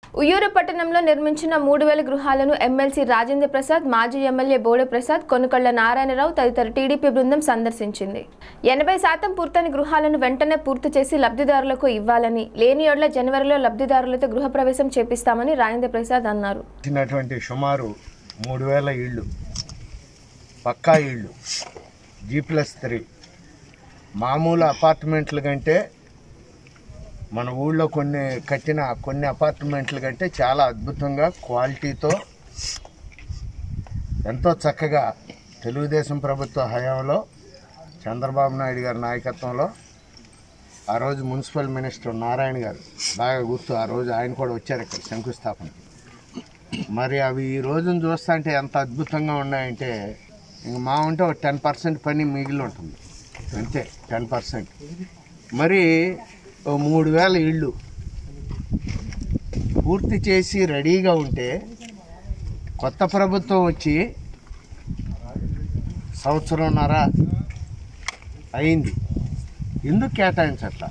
ఉయ్యూరు పట్టణంలో నిర్మించిన మూడు వేల గృహాలను ఎమ్మెల్సీ రాజేంద్ర ప్రసాద్ మాజీ ఎమ్మెల్యే బోడే ప్రసాద్ కొనుకళ్ల నారాయణరావు తదితర టీడీపీ బృందం సందర్శించింది ఎనభై శాతం పూర్తయిన గృహాలను వెంటనే పూర్తి చేసి లబ్ధిదారులకు ఇవ్వాలని లేని ఏళ్ల జనవరిలో లబ్ధిదారులతో గృహప్రవేశం చేపిస్తామని రాజేంద్ర ప్రసాద్ అన్నారు ఇచ్చినటువంటి సుమారు మూడు వేల ఇళ్ళు పక్కా ఇళ్ళు జీ ప్లస్ త్రీ మామూలు అపార్ట్మెంట్ల కంటే మన ఊళ్ళో కొన్ని కట్టిన కొన్ని అపార్ట్మెంట్ల కంటే చాలా అద్భుతంగా క్వాలిటీతో ఎంతో చక్కగా తెలుగుదేశం ప్రభుత్వ హయాంలో చంద్రబాబు నాయుడు గారి నాయకత్వంలో ఆ రోజు మున్సిపల్ మినిస్టర్ నారాయణ గారు బాగా గుర్తు ఆ రోజు ఆయన కూడా వచ్చారు ఇక్కడ శంకుస్థాపనకి మరి అవి ఈ రోజున చూస్తుంటే ఎంత అద్భుతంగా ఉన్నాయంటే ఇంక మా ఉంటే ఒక టెన్ పర్సెంట్ పని మిగిలి ఉంటుంది అంతే టెన్ పర్సెంట్ మరి ఓ మూడు వేల ఇళ్ళు పూర్తి చేసి రెడీగా ఉంటే కొత్త ప్రభుత్వం వచ్చి సంవత్సరంన్నర అయింది ఎందుకు కేటాయించట్లా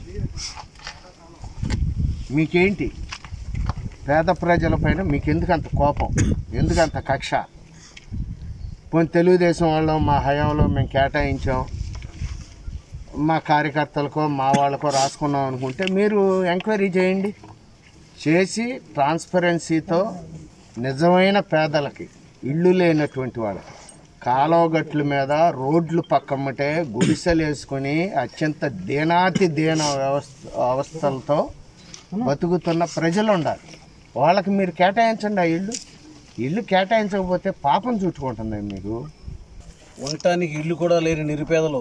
మీకేంటి పేద ప్రజలపైన మీకు ఎందుకు అంత కోపం ఎందుకు అంత కక్ష పోనీ తెలుగుదేశం వాళ్ళం మా హయాంలో మేము కేటాయించాం మా కార్యకర్తలకో మా వాళ్ళకో రాసుకున్నాం అనుకుంటే మీరు ఎంక్వైరీ చేయండి చేసి ట్రాన్స్పరెన్సీతో నిజమైన పేదలకి ఇల్లు లేనటువంటి వాళ్ళకి కాలువగట్ల మీద రోడ్లు పక్కమ్మటే గుడిసెలు వేసుకొని అత్యంత దీనాతి దీన వ్యవస్థ అవస్థలతో బతుకుతున్న ప్రజలు ఉండాలి వాళ్ళకి మీరు కేటాయించండి ఆ ఇల్లు ఇల్లు కేటాయించకపోతే పాపం చుట్టుకుంటుంది మీకు ఉండటానికి ఇల్లు కూడా లేని నిరుపేదలు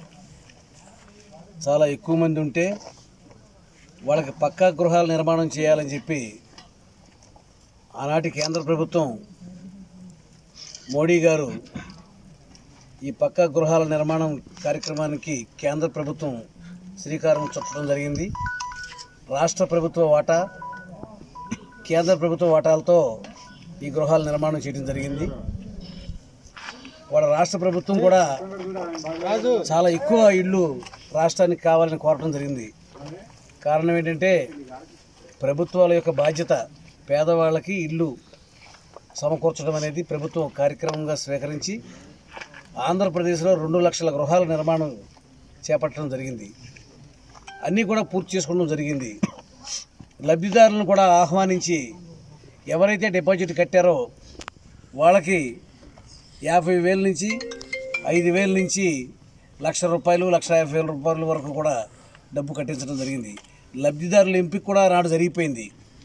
చాలా ఎక్కువ మంది ఉంటే వాళ్ళకి పక్కా గృహాల నిర్మాణం చేయాలని చెప్పి ఆనాటి కేంద్ర ప్రభుత్వం మోడీ గారు ఈ పక్కా గృహాల నిర్మాణం కార్యక్రమానికి కేంద్ర ప్రభుత్వం శ్రీకారం చుట్టడం జరిగింది రాష్ట్ర ప్రభుత్వ వాటా కేంద్ర ప్రభుత్వ వాటాలతో ఈ గృహాల నిర్మాణం చేయడం జరిగింది వాళ్ళ రాష్ట్ర ప్రభుత్వం కూడా చాలా ఎక్కువ ఇళ్ళు రాష్ట్రానికి కావాలని కోరడం జరిగింది కారణం ఏంటంటే ప్రభుత్వాల యొక్క బాధ్యత పేదవాళ్ళకి ఇల్లు సమకూర్చడం అనేది ప్రభుత్వం కార్యక్రమంగా స్వీకరించి ఆంధ్రప్రదేశ్లో రెండు లక్షల గృహాల నిర్మాణం చేపట్టడం జరిగింది అన్నీ కూడా పూర్తి చేసుకోవడం జరిగింది లబ్ధిదారులను కూడా ఆహ్వానించి ఎవరైతే డిపాజిట్ కట్టారో వాళ్ళకి యాభై వేల నుంచి ఐదు వేల నుంచి లక్ష రూపాయలు లక్ష యాభై వేల రూపాయల వరకు కూడా డబ్బు కట్టించడం జరిగింది లబ్ధిదారుల ఎంపిక కూడా నాడు జరిగిపోయింది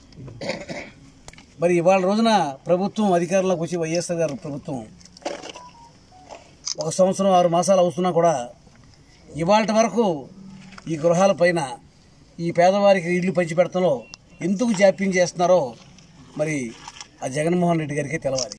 మరి ఇవాళ రోజున ప్రభుత్వం అధికారంలోకి వచ్చి వైఎస్ఆర్ గారు ప్రభుత్వం ఒక సంవత్సరం ఆరు మాసాలు అవుతున్నా కూడా ఇవాళ వరకు ఈ గృహాల పైన ఈ పేదవారికి ఇల్లు పంచిపెడతంలో ఎందుకు జాప్యం చేస్తున్నారో మరి ఆ జగన్మోహన్ రెడ్డి గారికి తెలవాలి